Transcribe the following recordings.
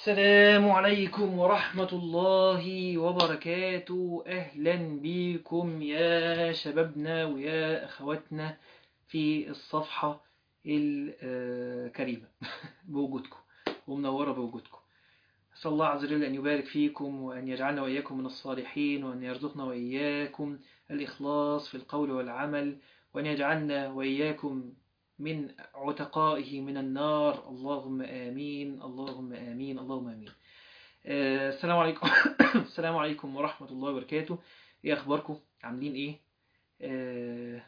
السلام عليكم ورحمة الله وبركاته أهلا بكم يا شبابنا ويا أخواتنا في الصفحة الكريمة بوجودكم ومنورة بوجودكم أسأل الله عز وجل أن يبارك فيكم وأن يجعلنا وإياكم من الصالحين وأن يرزقنا وإياكم الإخلاص في القول والعمل وأن يجعلنا وإياكم من عتقائه من النار اللهم آمين اللهم آمين اللهم آمين آه السلام عليكم السلام عليكم ورحمة الله وبركاته إيه أخباركم عاملين إيه آه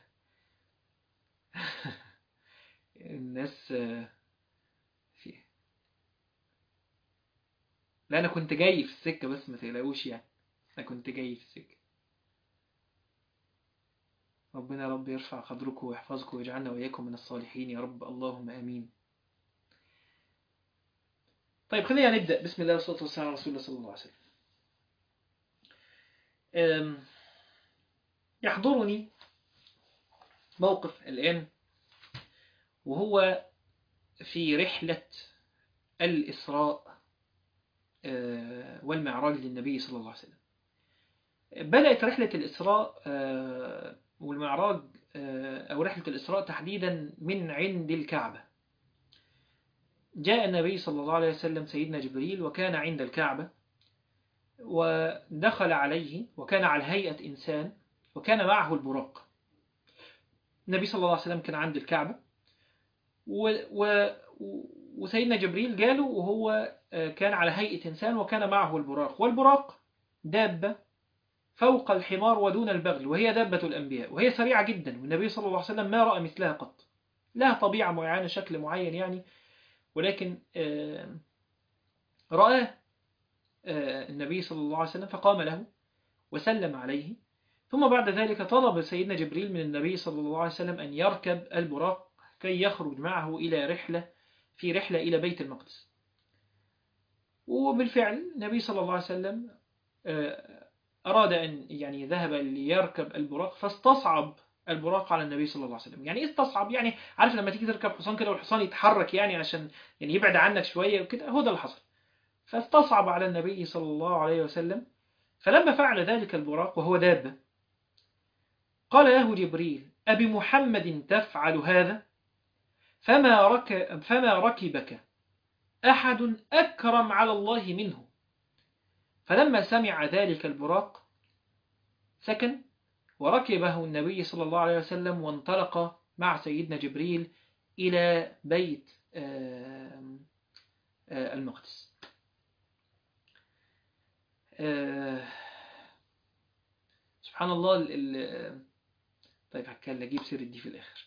الناس آه في لا أنا كنت جاي في السكة بس ما تقلقوش يعني أنا كنت جاي في السكة ربنا يا رب يرفع قدركم ويحفظكم ويجعلنا وإياكم من الصالحين يا رب اللهم آمين طيب خلينا نبدأ بسم الله والصلاة والسلام على رسول الله صلى الله عليه وسلم يحضرني موقف الآن وهو في رحلة الإسراء والمعراج للنبي صلى الله عليه وسلم بدأت رحلة الإسراء والمعراج أو رحلة الإسراء تحديدا من عند الكعبة جاء النبي صلى الله عليه وسلم سيدنا جبريل وكان عند الكعبة ودخل عليه وكان على هيئة إنسان وكان معه البراق النبي صلى الله عليه وسلم كان عند الكعبة و و وسيدنا جبريل جاله وهو كان على هيئة إنسان وكان معه البراق والبراق دابة فوق الحمار ودون البغل وهي دابة الأنبياء وهي سريعة جدا والنبي صلى الله عليه وسلم ما رأى مثلها قط لها طبيعة معينة شكل معين يعني ولكن رأى النبي صلى الله عليه وسلم فقام له وسلم عليه ثم بعد ذلك طلب سيدنا جبريل من النبي صلى الله عليه وسلم أن يركب البراق كي يخرج معه إلى رحلة في رحلة إلى بيت المقدس وبالفعل النبي صلى الله عليه وسلم أراد أن يعني ذهب ليركب البراق فاستصعب البراق على النبي صلى الله عليه وسلم يعني إيه استصعب يعني عارف لما تيجي تركب حصان كده والحصان يتحرك يعني عشان يعني يبعد عنك شوية وكده هو ده اللي حصل فاستصعب على النبي صلى الله عليه وسلم فلما فعل ذلك البراق وهو دابة قال له جبريل أبي محمد تفعل هذا فما, رك فما ركبك أحد أكرم على الله منه فلما سمع ذلك البراق سكن وركبه النبي صلى الله عليه وسلم وانطلق مع سيدنا جبريل إلى بيت المقدس سبحان الله ال طيب هتكلم اجيب سيرة دي في الآخر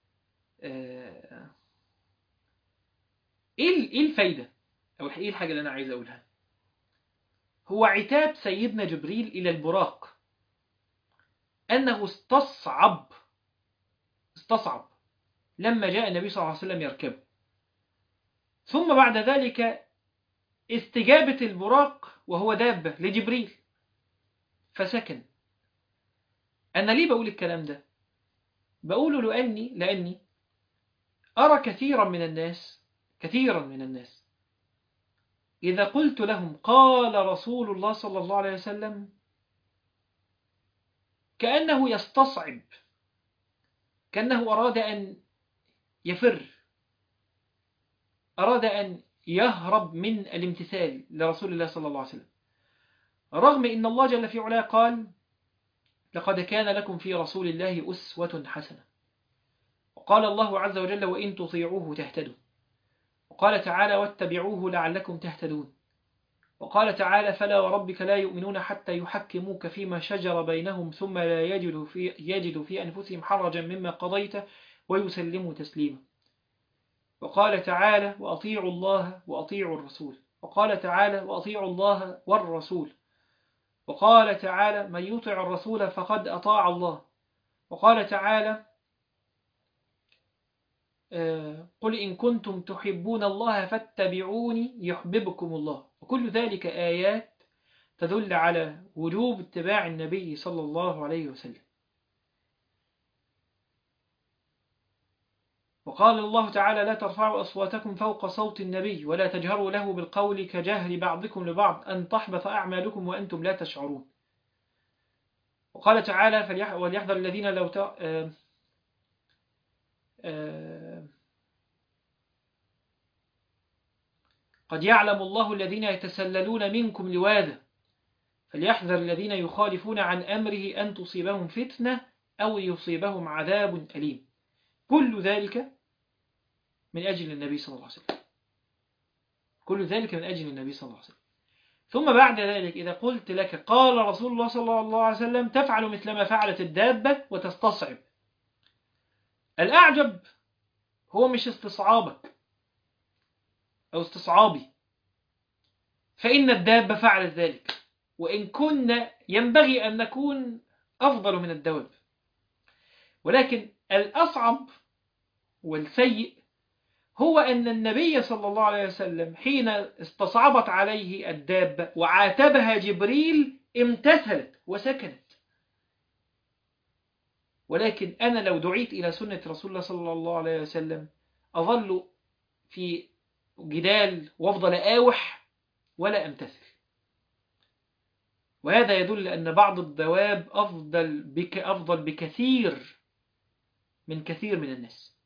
ايه الفايدة او ايه الحاجة اللي انا عايز اقولها هو عتاب سيدنا جبريل إلى البراق أنه استصعب استصعب لما جاء النبي صلى الله عليه وسلم يركبه ثم بعد ذلك استجابة البراق وهو دابة لجبريل فسكن أنا ليه بقول الكلام ده بقوله لأني لأني أرى كثيرا من الناس كثيرا من الناس إذا قلت لهم قال رسول الله صلى الله عليه وسلم كأنه يستصعب كأنه أراد أن يفر أراد أن يهرب من الامتثال لرسول الله صلى الله عليه وسلم رغم إن الله جل في علاه قال لقد كان لكم في رسول الله أسوة حسنة وقال الله عز وجل وإن تطيعوه تهتدوا وقال تعالى واتبعوه لعلكم تهتدون وقال تعالى فلا وربك لا يؤمنون حتى يحكموك فيما شجر بينهم ثم لا يجدوا في, يجدوا في أنفسهم حرجا مما قضيت ويسلموا تسليما وقال تعالى وأطيعوا الله وأطيعوا الرسول وقال تعالى وأطيعوا الله والرسول وقال تعالى من يطع الرسول فقد أطاع الله وقال تعالى قل إن كنتم تحبون الله فاتبعوني يحببكم الله وكل ذلك آيات تدل على وجوب اتباع النبي صلى الله عليه وسلم وقال الله تعالى لا ترفعوا أصواتكم فوق صوت النبي ولا تجهروا له بالقول كجهر بعضكم لبعض أن تحبط أعمالكم وأنتم لا تشعرون وقال تعالى فليح... وليحذر الذين لو ت... آه... آه... قد يعلم الله الذين يتسللون منكم لواذا فليحذر الذين يخالفون عن أمره أن تصيبهم فتنة أو يصيبهم عذاب أليم كل ذلك من أجل النبي صلى الله عليه وسلم كل ذلك من أجل النبي صلى الله عليه وسلم ثم بعد ذلك إذا قلت لك قال رسول الله صلى الله عليه وسلم تفعل مثل ما فعلت الدابة وتستصعب الأعجب هو مش استصعابك أو استصعابي فإن الدابة فعلت ذلك وإن كنا ينبغي أن نكون أفضل من الدواب ولكن الأصعب والسيء هو أن النبي صلى الله عليه وسلم حين استصعبت عليه الدابة وعاتبها جبريل امتثلت وسكنت ولكن أنا لو دعيت إلى سنة رسول الله صلى الله عليه وسلم أظل في جدال وأفضل آوح ولا أمتثل وهذا يدل أن بعض الدواب أفضل, بك أفضل بكثير من كثير من الناس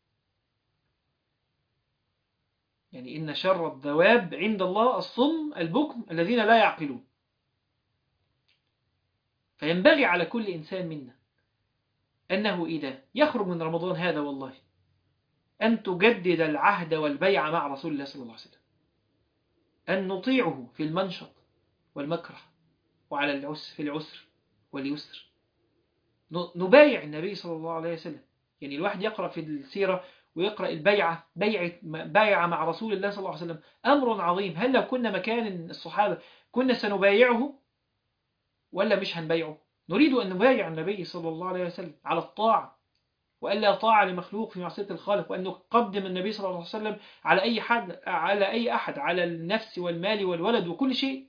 يعني إن شر الدواب عند الله الصم البكم الذين لا يعقلون فينبغي على كل إنسان منا أنه إذا يخرج من رمضان هذا والله أن تجدد العهد والبيع مع رسول الله صلى الله عليه وسلم أن نطيعه في المنشط والمكره وعلى العسر في العسر واليسر نبايع النبي صلى الله عليه وسلم يعني الواحد يقرأ في السيرة ويقرأ البيعة بيعة بايع مع رسول الله صلى الله عليه وسلم أمر عظيم هل لو كنا مكان الصحابة كنا سنبايعه ولا مش هنبايعه نريد أن نبايع النبي صلى الله عليه وسلم على الطاعة وألا طاعة لمخلوق في معصية الخالق وأن نقدم النبي صلى الله عليه وسلم على أي حد على أي أحد على النفس والمال والولد وكل شيء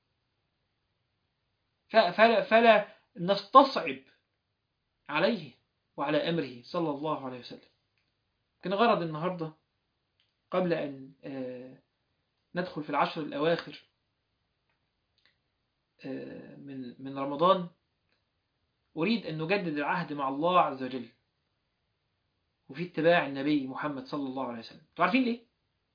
فلا, فلا نستصعب عليه وعلى أمره صلى الله عليه وسلم كان غرض النهاردة قبل أن ندخل في العشر الأواخر من من رمضان أريد أن نجدد العهد مع الله عز وجل وفي اتباع النبي محمد صلى الله عليه وسلم تعرفين ليه؟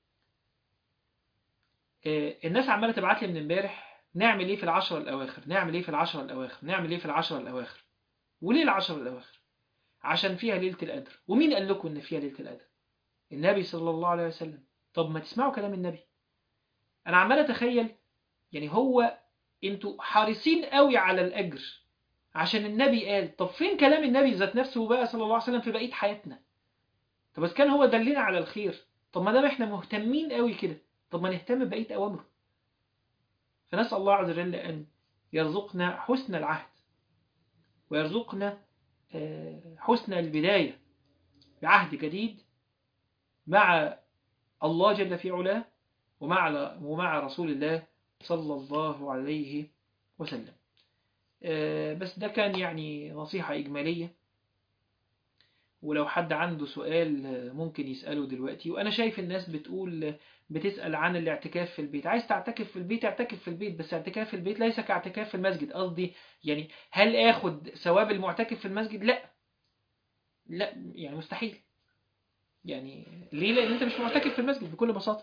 الناس عمالة تبعت لي من امبارح نعمل ايه في العشر الأواخر نعمل ايه في العشر الأواخر نعمل ايه في العشر الأواخر وليه العشر الأواخر عشان فيها ليلة القدر ومين قال لكم ان فيها ليلة القدر النبي صلى الله عليه وسلم طب ما تسمعوا كلام النبي انا عمال اتخيل يعني هو انتوا حريصين قوي على الاجر عشان النبي قال طب فين كلام النبي ذات نفسه بقى صلى الله عليه وسلم في بقية حياتنا طب بس كان هو دلنا على الخير طب ما دام احنا مهتمين قوي كده طب ما نهتم بقية اوامره فنسأل الله عز وجل ان يرزقنا حسن العهد ويرزقنا حسن البداية بعهد جديد مع الله جل في علاه ومع ومع رسول الله صلى الله عليه وسلم بس ده كان يعني نصيحة إجمالية ولو حد عنده سؤال ممكن يسأله دلوقتي وأنا شايف الناس بتقول بتسأل عن الاعتكاف في البيت عايز تعتكف في البيت اعتكف في البيت بس اعتكاف في البيت ليس كاعتكاف في المسجد قصدي يعني هل اخد ثواب المعتكف في المسجد لا لا يعني مستحيل يعني ليه لان انت مش معتكف في المسجد بكل بساطة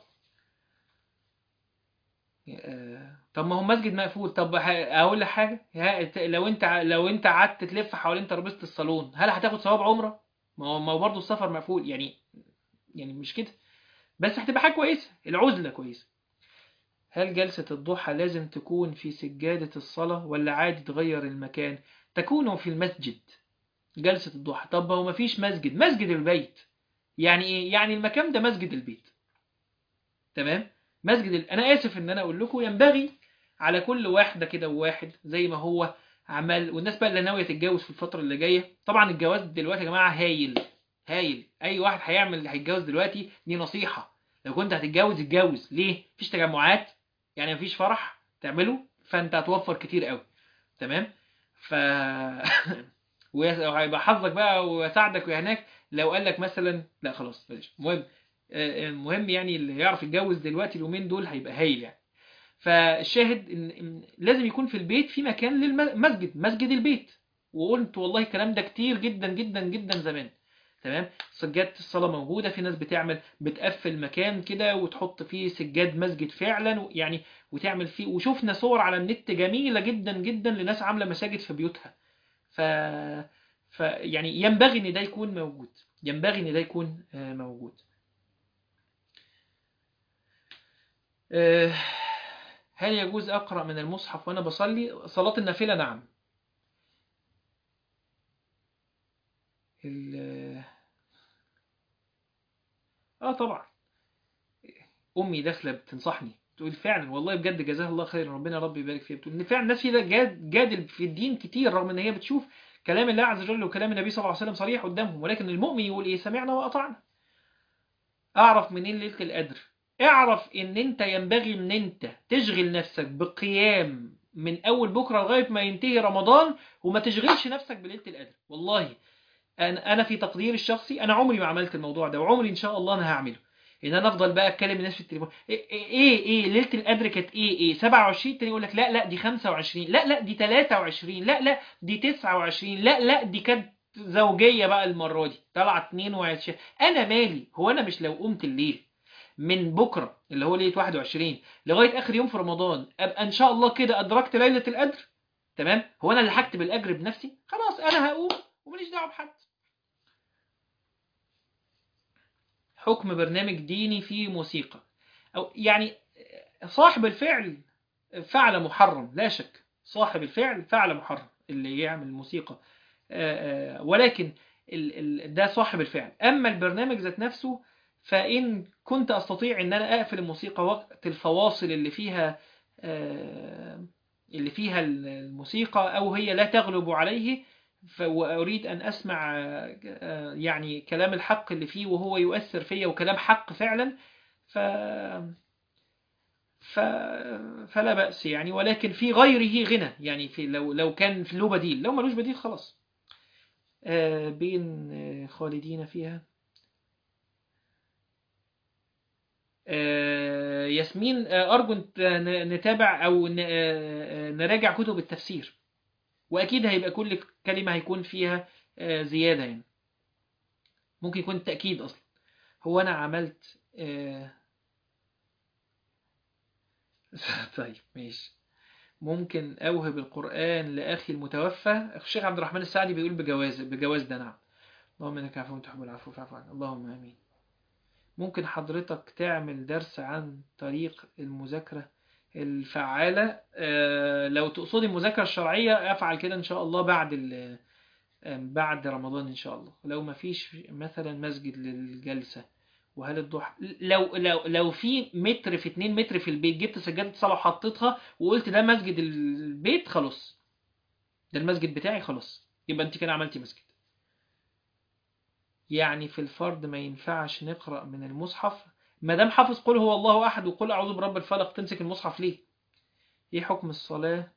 طب ما هو مسجد مقفول طب اقول لك حاجه لو انت لو انت قعدت تلف حوالين ترابيزه الصالون هل هتاخد ثواب عمره ما هو ما هو برضه السفر مقفول يعني يعني مش كده بس هتبقى حاجه كويسه العزله كويسه هل جلسه الضحى لازم تكون في سجاده الصلاه ولا عادي تغير المكان تكون في المسجد جلسه الضحى طب هو مفيش مسجد مسجد البيت يعني ايه يعني المكان ده مسجد البيت تمام مسجد ال... انا اسف ان انا اقول لكم ينبغي على كل واحده كده وواحد زي ما هو عمل والناس بقى اللي ناويه تتجوز في الفتره اللي جايه طبعا الجواز دلوقتي يا جماعه هايل هايل اي واحد هيعمل هيتجوز دلوقتي دي نصيحه لو كنت هتتجوز اتجوز ليه مفيش تجمعات يعني مفيش فرح تعمله فانت هتوفر كتير قوي تمام ف وهيبقى حظك بقى وساعدك وهناك لو قال لك مثلا لا خلاص بلاش المهم آه، المهم يعني اللي يعرف يتجوز دلوقتي اليومين دول هيبقى هايل يعني فالشاهد إن إن لازم يكون في البيت في مكان للمسجد مسجد البيت وقلت والله الكلام ده كتير جدا جدا جدا زمان تمام سجادة الصلاة موجودة في ناس بتعمل بتقفل مكان كده وتحط فيه سجاد مسجد فعلا يعني وتعمل فيه وشفنا صور على النت جميلة جدا جدا لناس عاملة مساجد في بيوتها ف... ف يعني ينبغي ان ده يكون موجود ينبغي ان ده يكون آه، موجود آه، هل يجوز أقرأ من المصحف وأنا بصلي صلاة النافلة نعم ال- اه طبعا امي داخله بتنصحني تقول فعلا والله بجد جزاها الله خير ربنا يا رب يبارك فيها بتقول ان فعلا الناس في ده جاد جادل في الدين كتير رغم ان هي بتشوف كلام الله عز وجل وكلام النبي صلى الله عليه وسلم صريح قدامهم ولكن المؤمن يقول ايه سمعنا واطعنا اعرف منين ليله القدر اعرف ان انت ينبغي ان انت تشغل نفسك بقيام من اول بكره لغايه ما ينتهي رمضان وما تشغلش نفسك بليله القدر والله انا انا في تقديري الشخصي انا عمري ما عملت الموضوع ده وعمري ان شاء الله انا هعمله ان انا افضل بقى اتكلم الناس في التليفون ايه ايه, إيه ليله القدر كانت ايه ايه 27 تاني يقول لك لا لا دي 25 لا لا دي 23 لا لا دي 29 لا لا دي كانت زوجيه بقى المره دي طلعت 22 انا مالي هو انا مش لو قمت الليل من بكره اللي هو ليله 21 لغايه اخر يوم في رمضان ابقى ان شاء الله كده ادركت ليله القدر تمام هو انا اللي هكتب الاجر بنفسي خلاص انا هقوم وماليش دعوه بحد حكم برنامج ديني فيه موسيقى أو يعني صاحب الفعل فعل محرم لا شك صاحب الفعل فعل محرم اللي يعمل موسيقى آه، آه، ولكن ال- ال- ده صاحب الفعل أما البرنامج ذات نفسه فإن كنت أستطيع أن أنا أقفل الموسيقى وقت الفواصل اللي فيها آه، اللي فيها الموسيقى أو هي لا تغلب عليه ف- وأريد أن أسمع آه، آه، يعني كلام الحق اللي فيه وهو يؤثر فيا وكلام حق فعلا ف ف... فلا بأس يعني ولكن في غيره غنى يعني في لو لو كان في له بديل لو ملوش بديل خلاص آه، بين آه، خالدين فيها آه، ياسمين آه، أرجو نت- ن- نتابع أو ن- آه، آه، نراجع كتب التفسير وأكيد هيبقى كل كلمة هيكون فيها آه، زيادة يعني ممكن يكون تأكيد أصلا هو أنا عملت آه، طيب ماشي ممكن أوهب القرآن لأخي المتوفى الشيخ عبد الرحمن السعدي بيقول بجواز بجواز ده نعم اللهم إنك عفو تحب العفو فاعف عنه اللهم آمين ممكن حضرتك تعمل درس عن طريق المذاكرة الفعالة آه، لو تقصدي المذاكرة الشرعية أفعل كده إن شاء الله بعد ال- آه، بعد رمضان إن شاء الله لو ما فيش مثلا مسجد للجلسة وهل الضحى لو لو لو في متر في 2 متر في البيت جبت سجادة صلاة وحطيتها وقلت ده مسجد البيت خلاص ده المسجد بتاعي خلاص يبقى انت كده عملتي مسجد يعني في الفرض ما ينفعش نقرأ من المصحف ما دام حافظ قل هو الله أحد وقل أعوذ برب الفلق تمسك المصحف ليه ايه حكم الصلاة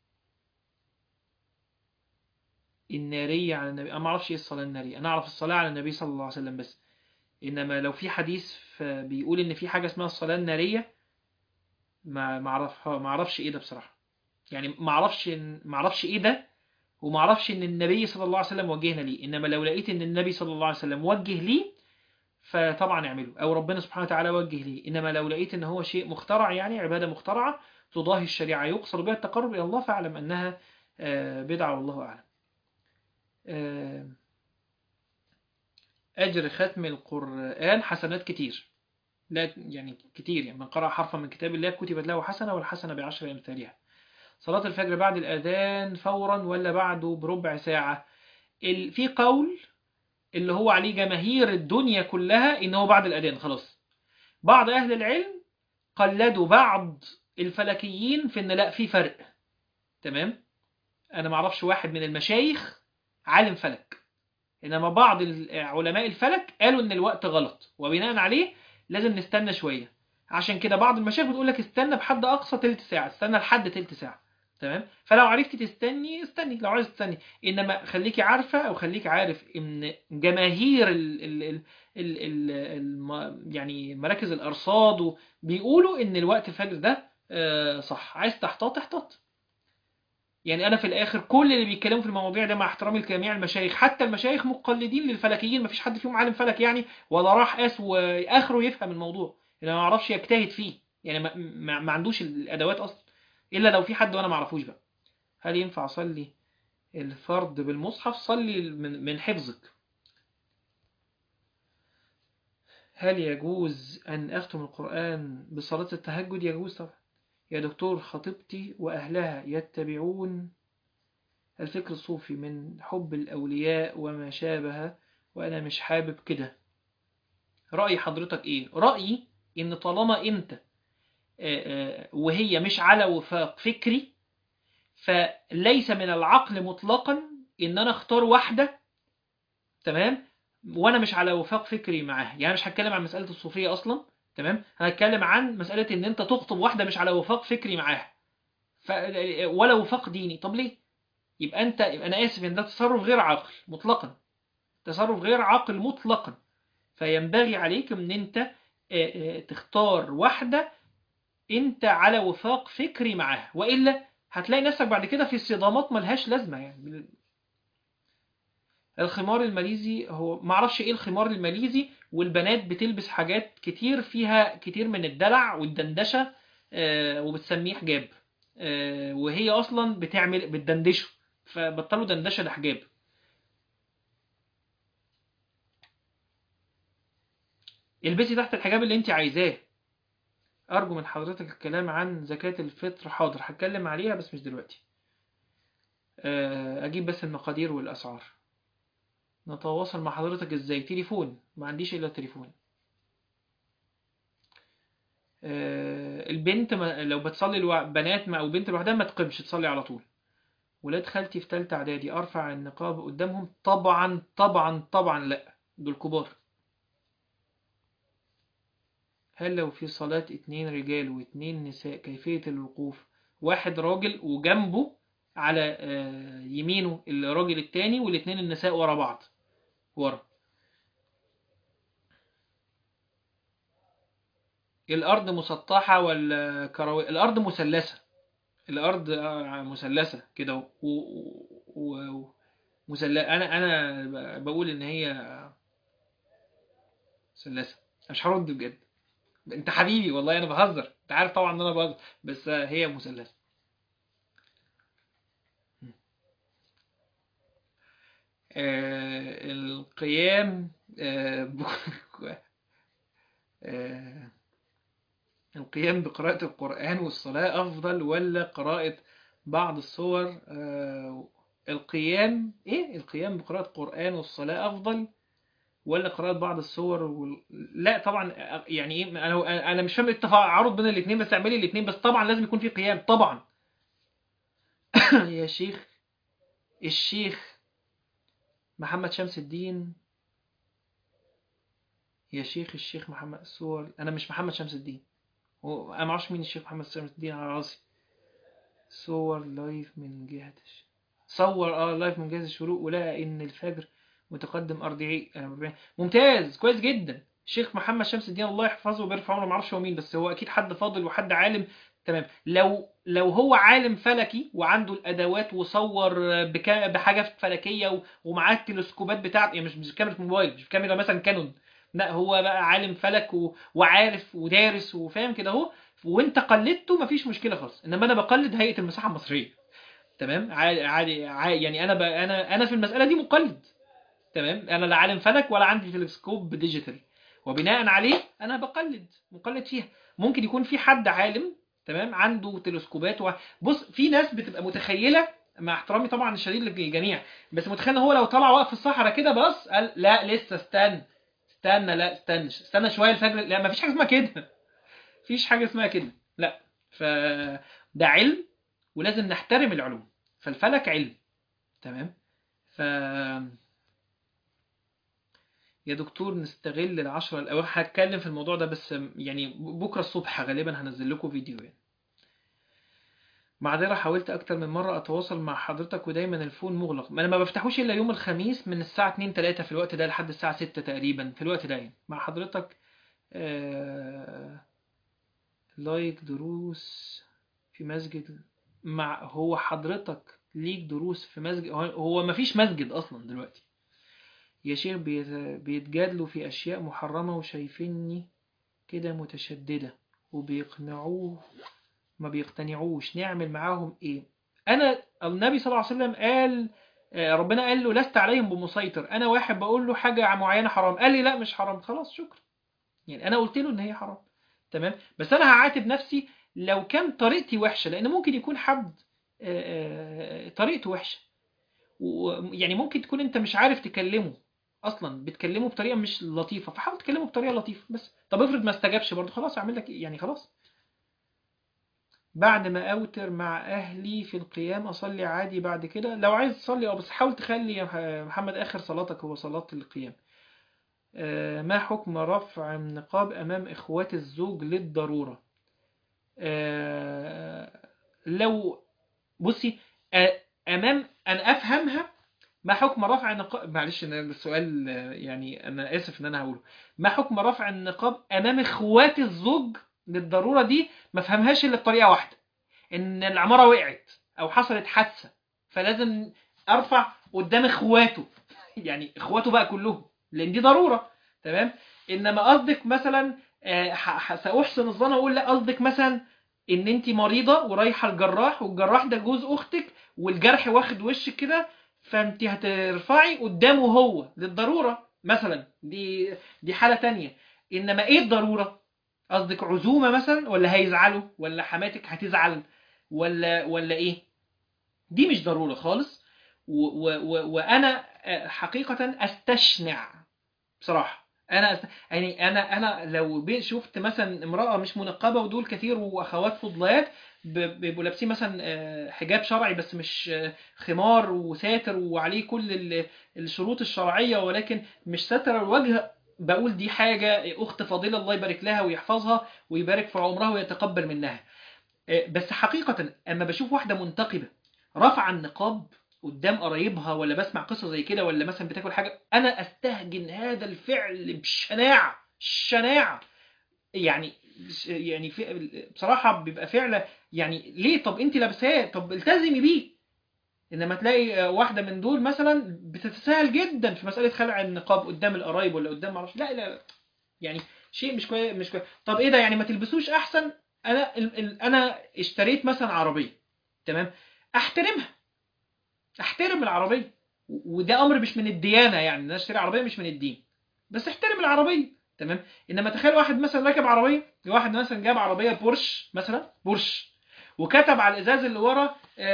النارية على النبي أنا ما أعرفش إيه الصلاة النارية أنا أعرف الصلاة على النبي صلى الله عليه وسلم بس إنما لو في حديث بيقول إن في حاجة اسمها الصلاة النارية ما ما أعرفها ما أعرفش إيه ده بصراحة يعني ما أعرفش إن- ما أعرفش إيه ده وما أعرفش إن النبي صلى الله عليه وسلم وجهنا ليه إنما لو لقيت إن النبي صلى الله عليه وسلم وجه ليه فطبعا اعمله أو ربنا سبحانه وتعالى وجه ليه إنما لو لقيت إن هو شيء مخترع يعني عبادة مخترعة تضاهي الشريعة يقصد بها التقرب إلى الله فاعلم أنها آه، بدعة والله أعلم آه، أجر ختم القرآن حسنات كتير لا يعني كتير يعني من قرأ حرفا من كتاب الله كتبت له حسنة والحسنة بعشر أمثالها صلاة الفجر بعد الأذان فورا ولا بعده بربع ساعة ال- في قول اللي هو عليه جماهير الدنيا كلها إن هو بعد الأذان خلاص بعض أهل العلم قلدوا بعض الفلكيين في إن لا في فرق تمام أنا معرفش واحد من المشايخ عالم فلك إنما بعض ال- علماء الفلك قالوا إن الوقت غلط وبناء عليه لازم نستنى شوية عشان كده بعض المشايخ بتقول لك استنى بحد أقصى تلت ساعة استنى لحد تلت ساعة تمام فلو عرفتي تستني استني لو عايز تستني انما خليكي عارفه او خليك عارف ان جماهير ال ال ال ال ال الم يعني مراكز الارصاد بيقولوا ان الوقت الفجر ده آه، صح عايز تحتاط احتاط يعني انا في الاخر كل اللي بيتكلموا في المواضيع ده مع احترامي لجميع المشايخ حتى المشايخ مقلدين للفلكيين مفيش حد فيهم عالم فلك يعني ولا راح قاس واخره يفهم الموضوع يعني ما يعرفش يجتهد فيه يعني ما, ما, ما عندوش الادوات اصلا الا لو في حد وانا ما اعرفوش بقى هل ينفع اصلي الفرض بالمصحف صلي من, من حفظك هل يجوز ان اختم القران بصلاه التهجد يجوز طبعا يا دكتور خطيبتي وأهلها يتبعون الفكر الصوفي من حب الأولياء وما شابه وأنا مش حابب كده رأي حضرتك إيه؟ رأيي إن طالما أنت آه، آه، وهي مش على وفاق فكري فليس من العقل مطلقا إن أنا أختار واحدة تمام وأنا مش على وفاق فكري معاها يعني مش هتكلم عن مسألة الصوفية أصلا تمام هنتكلم عن مسألة ان انت تخطب واحدة مش على وفاق فكري معاها ف... ولا وفاق ديني طب ليه يبقى انت يبقى انا اسف ان ده تصرف غير عاقل مطلقا تصرف غير عاقل مطلقا فينبغي عليك ان انت آه، آه، تختار واحدة انت على وفاق فكري معاها والا هتلاقي نفسك بعد كده في صدامات ملهاش لازمة يعني الخمار الماليزي هو معرفش ايه الخمار الماليزي والبنات بتلبس حاجات كتير فيها كتير من الدلع والدندشة آه، وبتسميه حجاب آه، وهي اصلا بتعمل بتدندشه فبطلوا دندشة ده حجاب البسي تحت الحجاب اللي انت عايزاه ارجو من حضرتك الكلام عن زكاة الفطر حاضر هتكلم عليها بس مش دلوقتي آه، اجيب بس المقادير والاسعار نتواصل مع حضرتك ازاي تليفون ما عنديش الا تليفون آه، البنت ما لو بتصلي الو... بنات ما او بنت لوحدها ما تقبش تصلي على طول ولاد خالتي في ثالثه اعدادي ارفع النقاب قدامهم طبعا طبعا طبعا لا دول كبار هل لو في صلاة اتنين رجال واتنين نساء كيفية الوقوف واحد راجل وجنبه على آه، يمينه الراجل التاني والاتنين النساء ورا بعض ورا الأرض مسطحة ولا كروية الأرض مثلثة الأرض آه، مثلثة كده و... و... و... مثلثة أنا أنا بقول إن هي مثلثة مش هرد بجد أنت حبيبي والله أنا بهزر أنت عارف طبعا إن أنا بهزر بس هي مثلثة آه، القيام آه، ب- آه، القيام بقراءة القرآن والصلاة أفضل ولا قراءة بعض الصور آه، القيام إيه القيام بقراءة القرآن والصلاة أفضل ولا قراءة بعض الصور وال... لا طبعا آه، يعني إيه أنا أنا مش فاهم التعارض بين الاثنين بس اعملي الاثنين بس طبعا لازم يكون في قيام طبعا يا شيخ الشيخ محمد شمس الدين يا شيخ الشيخ محمد الصور انا مش محمد شمس الدين هو انا ما اعرفش مين الشيخ محمد شمس الدين على راسي صور لايف من جهة الش- صور اه لايف من جهة الشروق ولقى ان الفجر متقدم أربعين أربعين ممتاز كويس جدا الشيخ محمد شمس الدين الله يحفظه ويرفع عمره ما اعرفش هو مين بس هو اكيد حد فاضل وحد عالم تمام لو لو هو عالم فلكي وعنده الادوات وصور بكا بحاجه فلكيه و- ومعاه التلسكوبات بتاعته يعني مش مش كاميرا موبايل مش كاميرا مثلا كانون لا هو بقى عالم فلك و... وعارف ودارس وفاهم كده اهو وانت قلدته مفيش مشكله خالص انما انا بقلد هيئه المساحه المصريه تمام عادي عادي عادي يعني انا ب... انا انا في المساله دي مقلد تمام انا لا عالم فلك ولا عندي تلسكوب ديجيتال وبناء عليه انا بقلد مقلد فيها ممكن يكون في حد عالم تمام عنده تلسكوبات و... بص في ناس بتبقى متخيله مع احترامي طبعا الشديد للجميع بس متخيل ان هو لو طلع واقف في الصحراء كده بس قال لا لسه استنى استنى لا استنى استنى شويه الفجر لا مفيش حاجه اسمها كده مفيش حاجه اسمها كده لا ف ده علم ولازم نحترم العلوم فالفلك علم تمام ف يا دكتور نستغل العشرة الأواخر هتكلم في الموضوع ده بس يعني بكرة الصبح غالبا هنزل لكم فيديو يعني معذرة حاولت أكتر من مرة أتواصل مع حضرتك ودايما الفون مغلق ما أنا ما بفتحوش إلا يوم الخميس من الساعة 2 3 في الوقت ده لحد الساعة 6 تقريبا في الوقت ده يعني مع حضرتك آه... لايك دروس في مسجد مع هو حضرتك ليك دروس في مسجد هو- هو ما فيش مسجد أصلا دلوقتي يا شيخ بيت- بيتجادلوا في أشياء محرمة وشايفيني كده متشددة وبيقنعوه ما بيقتنعوش نعمل معاهم ايه انا النبي صلى الله عليه وسلم قال آه، ربنا قال له لست عليهم بمسيطر انا واحد بقول له حاجة معينة حرام قال لي لا مش حرام خلاص شكرا يعني انا قلت له ان هي حرام تمام بس انا هعاتب نفسي لو كان طريقتي وحشة لان ممكن يكون حد آه، آه، طريقته وحشة و- يعني ممكن تكون انت مش عارف تكلمه اصلا بتكلمه بطريقه مش لطيفه فحاول تكلمه بطريقه لطيفه بس طب افرض ما استجابش برضه خلاص اعمل لك إيه؟ يعني خلاص بعد ما اوتر مع اهلي في القيام اصلي عادي بعد كده لو عايز تصلي اه بس حاول تخلي يا مح- محمد اخر صلاتك هو صلاه القيام آه، ما حكم رفع النقاب امام اخوات الزوج للضروره آه، لو بصي آه، امام ان افهمها ما حكم رفع النقاب معلش ان السؤال آه، يعني انا اسف ان انا هقوله ما حكم رفع النقاب امام اخوات الزوج للضروره دي ما فهمهاش الا بطريقه واحده ان العماره وقعت او حصلت حادثه فلازم ارفع قدام اخواته يعني اخواته بقى كلهم لان دي ضروره تمام انما قصدك مثلا آه، ح- ح- ساحسن الظن واقول لا قصدك مثلا ان انت مريضه ورايحه الجراح والجراح ده جوز اختك والجرح واخد وشك كده فانت هترفعي قدامه هو للضروره مثلا دي دي حاله تانية انما ايه الضروره قصدك عزومه مثلا ولا هيزعلوا ولا حماتك هتزعل ولا ولا ايه دي مش ضروره خالص و و و وانا آه، حقيقه استشنع بصراحه انا أست... يعني انا انا لو بي- شفت مثلا امراه مش منقبه ودول كتير واخوات فضليات ب- بيبقوا لابسين مثلا آه، حجاب شرعي بس مش آه، خمار وساتر وعليه كل ال- الشروط الشرعيه ولكن مش ساتر الوجه بقول دي حاجه اخت فاضله الله يبارك لها ويحفظها ويبارك في عمرها ويتقبل منها آه، بس حقيقه اما بشوف واحده منتقبه رافعه النقاب قدام قرايبها ولا بسمع قصه زي كده ولا مثلا بتاكل حاجه انا استهجن هذا الفعل بشناعه شناعه يعني يعني في بصراحه بيبقى فعل يعني ليه طب انت لابساه طب التزمي بيه انما تلاقي واحده من دول مثلا بتتساهل جدا في مساله خلع النقاب قدام القرايب ولا قدام معرفش لا لا لا. يعني شيء مش كويس مش كويس طب ايه ده يعني ما تلبسوش احسن انا ال- ال- انا اشتريت مثلا عربيه تمام احترمها احترم العربيه و- وده امر مش من الديانه يعني ان انا اشتري عربيه مش من الدين بس احترم العربيه تمام انما تخيل واحد مثلا راكب عربيه واحد مثلا جاب عربيه بورش مثلا بورش وكتب على الازاز اللي ورا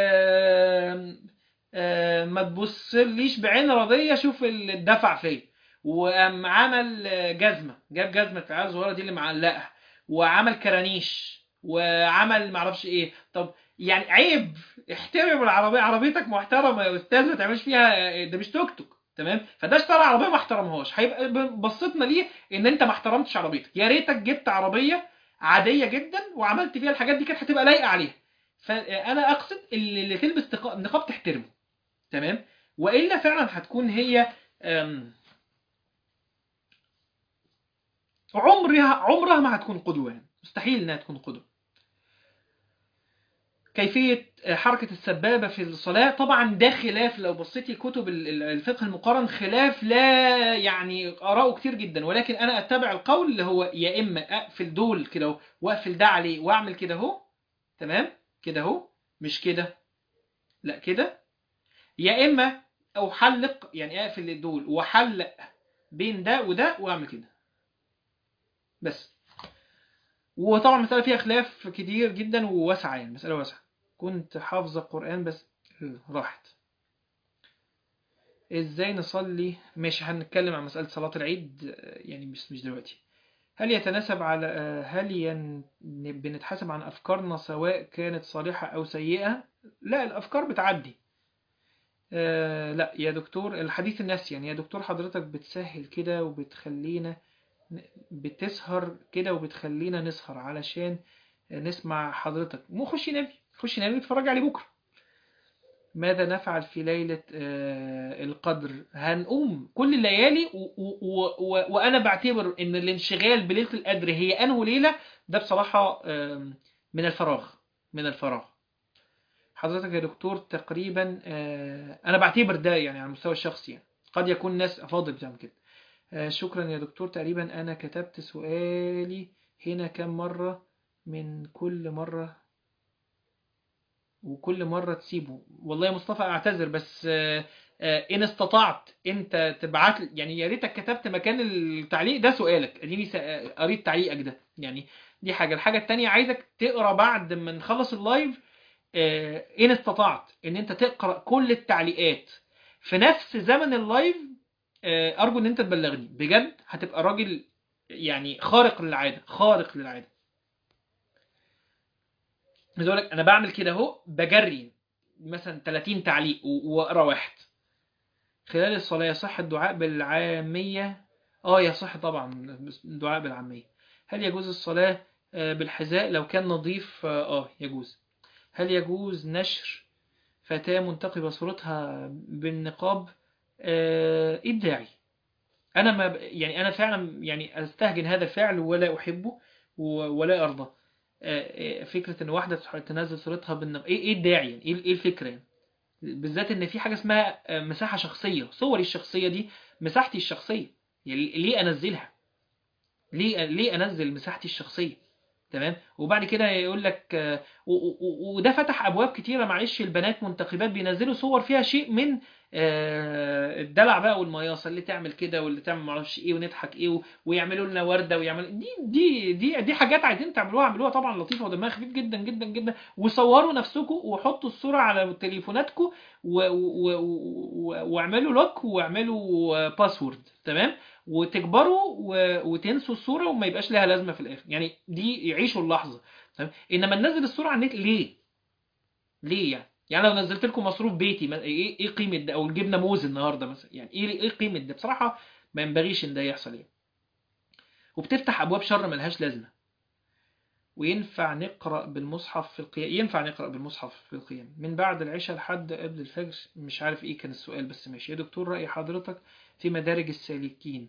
آم، آم، ما تبصليش بعين رضيه شوف اللي اتدفع فيا وقام عمل آه، جزمه جاب جزمه العيال ورا دي اللي معلقها وعمل كرانيش وعمل معرفش ايه طب يعني عيب احترم العربيه عربيتك محترمه يا استاذ ما تعملش فيها ده مش توك توك تمام فده اشترى عربيه ما احترمهاش هيبقى بصيتنا ليه ان انت ما احترمتش عربيتك يا ريتك جبت عربيه عاديه جدا وعملت فيها الحاجات دي كانت هتبقى لايقه عليها فانا اقصد اللي اللي تلبس تق- نقاب تحترمه تمام والا فعلا هتكون هي أم، عمرها عمرها ما هتكون قدوه يعني. مستحيل انها تكون قدوه كيفية حركة السبابة في الصلاة طبعا ده خلاف لو بصيتي كتب ال- ال- الفقه المقارن خلاف لا يعني آراءه كتير جدا ولكن أنا أتبع القول اللي هو يا إما أقفل دول كده أهو، وأقفل ده عليه وأعمل كده أهو تمام كده أهو مش كده لا كده يا إما أحلق يعني أقفل دول وأحلق بين ده وده وأعمل كده بس وطبعا المسألة فيها خلاف كتير جدا وواسعة يعني مسألة واسعة كنت حافظة القرآن بس راحت ازاي نصلي ماشي هنتكلم عن مسألة صلاة العيد آه، يعني مش مش دلوقتي هل يتناسب على آه، هل ين... بنتحاسب عن أفكارنا سواء كانت صالحة أو سيئة لا الأفكار بتعدي آه لا يا دكتور الحديث النفسي يعني يا دكتور حضرتك بتسهل كده وبتخلينا بتسهر كده وبتخلينا نسهر علشان نسمع حضرتك مو خشي نامي خش نام اتفرج عليه بكره ماذا نفعل في ليلة آه، القدر هنقوم كل الليالي و و و وأنا بعتبر إن الانشغال بليلة القدر هي أنه ليلة ده بصراحة آم، من الفراغ من الفراغ حضرتك يا دكتور تقريبا آه، أنا بعتبر ده يعني على المستوى الشخصي يعني قد يكون ناس أفاضل بتعمل كده آه، شكرا يا دكتور تقريبا أنا كتبت سؤالي هنا كم مرة من كل مرة وكل مرة تسيبه والله يا مصطفى اعتذر بس آه، آه، ان استطعت انت تبعت لي- يعني يا ريتك كتبت مكان التعليق ده سؤالك اديني س- آه، قريت تعليقك ده يعني دي حاجة الحاجة التانية عايزك تقرا بعد ما نخلص اللايف آه، ان استطعت ان انت تقرا كل التعليقات في نفس زمن اللايف آه، ارجو ان انت تبلغني بجد هتبقى راجل يعني خارق للعادة خارق للعادة عايز اقول لك انا بعمل كده اهو بجري مثلا 30 تعليق و- واقرا واحد خلال الصلاة يصح الدعاء بالعامية اه يصح طبعا الدعاء بالعامية هل يجوز الصلاة آه، بالحذاء لو كان نظيف اه آه، يجوز هل يجوز نشر فتاة منتقبة صورتها بالنقاب آه، ايه الداعي انا ما ب- يعني انا فعلا يعني استهجن هذا الفعل ولا احبه و- ولا ارضى آه، آه، فكرة ان واحدة تح- تنزل صورتها بالنقاب ايه ايه الداعي يعني؟ ايه ايه الفكرة يعني بالذات ان في حاجه اسمها آه، مساحه شخصيه صوري الشخصيه دي مساحتي الشخصيه يعني ليه انزلها ليه ليه انزل مساحتي الشخصيه تمام وبعد كده يقول لك آه، و- و- و- وده فتح ابواب كتيره معلش البنات منتقبات بينزلوا صور فيها شيء من آه، الدلع بقى والمياصه اللي تعمل كده واللي تعمل معرفش ايه ونضحك ايه و- ويعملوا لنا ورده ويعملوا دي دي دي دي حاجات عايزين تعملوها اعملوها طبعا لطيفه ودمها خفيف جدا جدا جدا وصوروا نفسكم وحطوا الصوره على تليفوناتكم و- و- و- واعملوا لوك واعملوا باسورد تمام وتكبروا و- وتنسوا الصوره وما يبقاش لها لازمه في الاخر يعني دي يعيشوا اللحظه تمام انما ننزل الصوره على النت ليه ليه يعني يعني لو نزلت لكم مصروف بيتي ما- ايه ايه قيمه ده او جبنا موز النهارده مثلا يعني ايه ايه قيمه ده بصراحه ما ينبغيش ان ده يحصل يعني وبتفتح ابواب شر ملهاش لازمه وينفع نقرا بالمصحف في القيام ينفع نقرا بالمصحف في القيام من بعد العشاء لحد قبل الفجر مش عارف ايه كان السؤال بس ماشي يا دكتور راي حضرتك في مدارج السالكين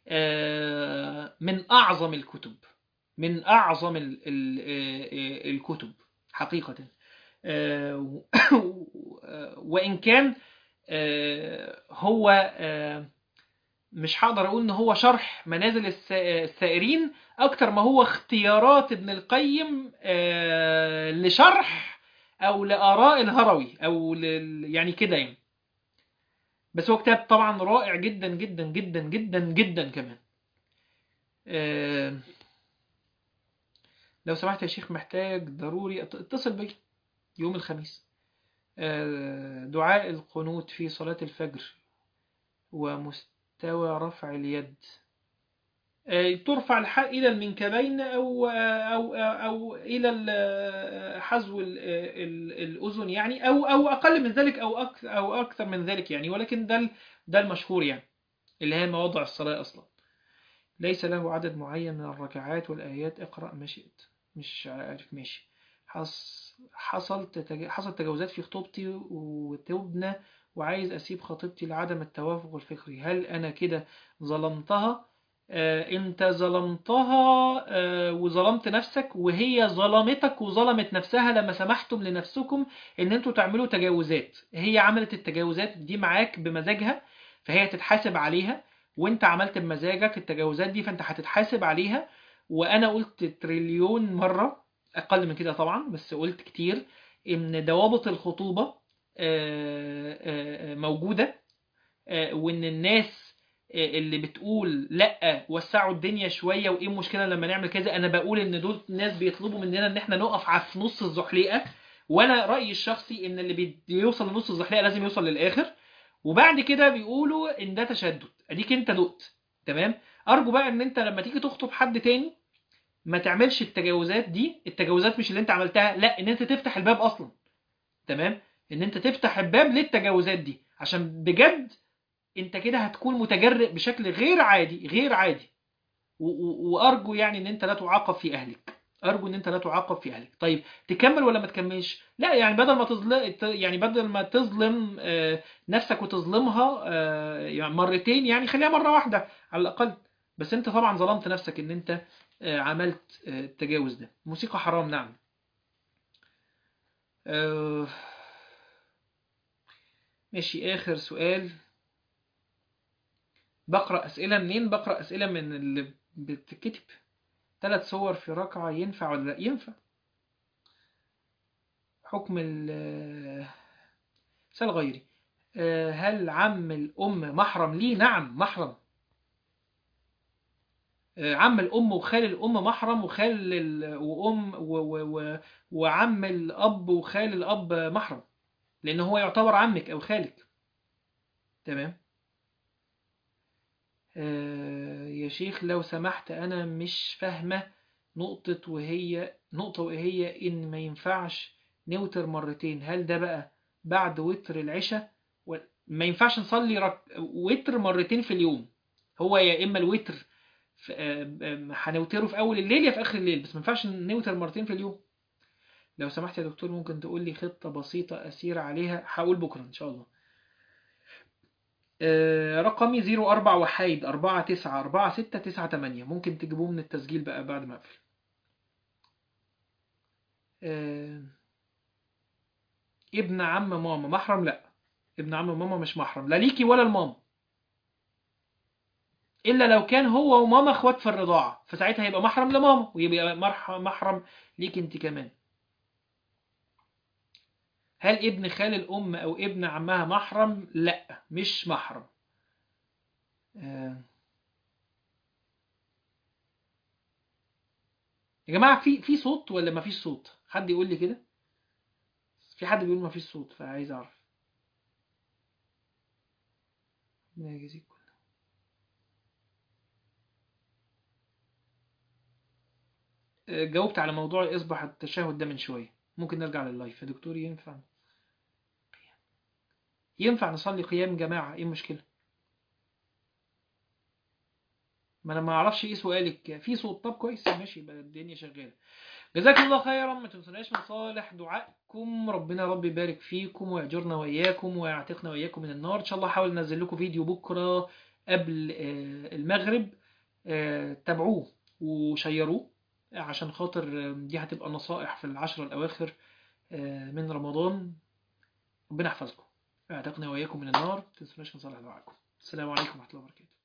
آه، من اعظم الكتب من اعظم ال- ال- آه، آه، الكتب حقيقه آه، و- آه، وإن كان آه، هو آه، مش هقدر أقول إن هو شرح منازل الس- السائرين أكتر ما هو اختيارات ابن القيم آه، لشرح أو لآراء الهروي أو لل- يعني كده يعني بس هو كتاب طبعا رائع جدا جدا جدا جدا جدا كمان آه، لو سمحت يا شيخ محتاج ضروري اتص- اتصل بي يوم الخميس آه، دعاء القنوت في صلاة الفجر ومستوى رفع اليد آه، ترفع الح- إلى المنكبين أو أو أو إلى ال- حذو ال- ال- الأذن يعني أو أو أقل من ذلك أو أكثر أو أكثر من ذلك يعني ولكن ده ال- ده المشهور يعني اللي هي مواضع الصلاة أصلا ليس له عدد معين من الركعات والآيات اقرأ ما شئت مش عارف ماشي حص... حصل تتج... حصل تجاوزات في خطوبتي وتبنى وعايز أسيب خطيبتي لعدم التوافق الفكري هل أنا كده ظلمتها آه أنت ظلمتها آه وظلمت نفسك وهي ظلمتك وظلمت نفسها لما سمحتم لنفسكم إن أنتوا تعملوا تجاوزات هي عملت التجاوزات دي معاك بمزاجها فهي تتحاسب عليها وانت عملت بمزاجك التجاوزات دي فانت هتتحاسب عليها وانا قلت تريليون مرة اقل من كده طبعا بس قلت كتير ان ضوابط الخطوبة آه، آه، موجودة آه، وان الناس آه، اللي بتقول لا وسعوا الدنيا شوية وايه المشكلة لما نعمل كذا انا بقول ان دول ناس بيطلبوا مننا ان احنا نقف على في نص الزحليقة وانا رأيي الشخصي ان اللي بيوصل لنص الزحليقة لازم يوصل للاخر وبعد كده بيقولوا ان ده تشدد اديك انت دقت تمام ارجو بقى ان انت لما تيجي تخطب حد تاني ما تعملش التجاوزات دي التجاوزات مش اللي انت عملتها لا ان انت تفتح الباب اصلا تمام ان انت تفتح الباب للتجاوزات دي عشان بجد انت كده هتكون متجرئ بشكل غير عادي غير عادي و- و- وارجو يعني ان انت لا تعاقب في اهلك ارجو ان انت لا تعاقب في اهلك طيب تكمل ولا ما تكملش لا يعني بدل ما تظلم يعني بدل ما تظلم آه، نفسك وتظلمها آه، يعني مرتين يعني خليها مره واحده على الاقل بس انت طبعا ظلمت نفسك ان انت آه، عملت آه، التجاوز ده موسيقى حرام نعم آه، ماشي اخر سؤال بقرأ أسئلة منين بقرأ أسئلة من اللي بتتكتب ثلاث صور في ركعة ينفع ولا لا ينفع حكم ال سؤال غيري آه، هل عم الأم محرم لي نعم محرم آه، عم الأم وخال الأم محرم وخال ال... وأم و... و... و... وعم الأب وخال الأب محرم لأن هو يعتبر عمك أو خالك تمام آه، يا شيخ لو سمحت أنا مش فاهمة نقطة وهي نقطة وهي إن ما ينفعش نوتر مرتين هل ده بقى بعد وتر العشاء و- ما ينفعش نصلي رك... وتر مرتين في اليوم هو يا إما الوتر في- آه، آه، هنوتره في أول الليل يا في آخر الليل بس ما ينفعش نوتر مرتين في اليوم لو سمحت يا دكتور ممكن تقول لي خطة بسيطة أسير عليها هقول بكرة إن شاء الله آه، رقمي 04 وحيد 4 9 4 6 9 8 ممكن تجيبوه من التسجيل بقى بعد ما اقفل آه، ابن عم ماما محرم لا ابن عم ماما مش محرم لا ليكي ولا الماما الا لو كان هو وماما اخوات في الرضاعه فساعتها هيبقى محرم لماما ويبقى مرح- محرم ليك انت كمان هل ابن خال الام او ابن عمها محرم لا مش محرم آه، يا جماعه في في صوت ولا ما فيش صوت حد يقول لي كده في حد بيقول ما فيش صوت فعايز اعرف ربنا يجزيك كله. آه، جاوبت على موضوع اصبح التشهد ده من شويه ممكن نرجع لللايف يا دكتور ينفع ينفع نصلي قيام جماعه ايه المشكله ما انا ما اعرفش ايه سؤالك في صوت طب كويس ماشي يبقى الدنيا شغاله جزاكم الله خيرا ما تنسوناش من صالح دعائكم ربنا رب يبارك فيكم ويأجرنا وإياكم ويعتقنا وإياكم من النار إن شاء الله هحاول أنزل لكم فيديو بكرة قبل آه، المغرب آه، تابعوه وشيروه عشان خاطر آه، دي هتبقى نصائح في العشر الأواخر آه، من رمضان ربنا يحفظكم اعتقنا وإياكم من النار ما تنسوناش من صالح دعائكم السلام عليكم ورحمة الله وبركاته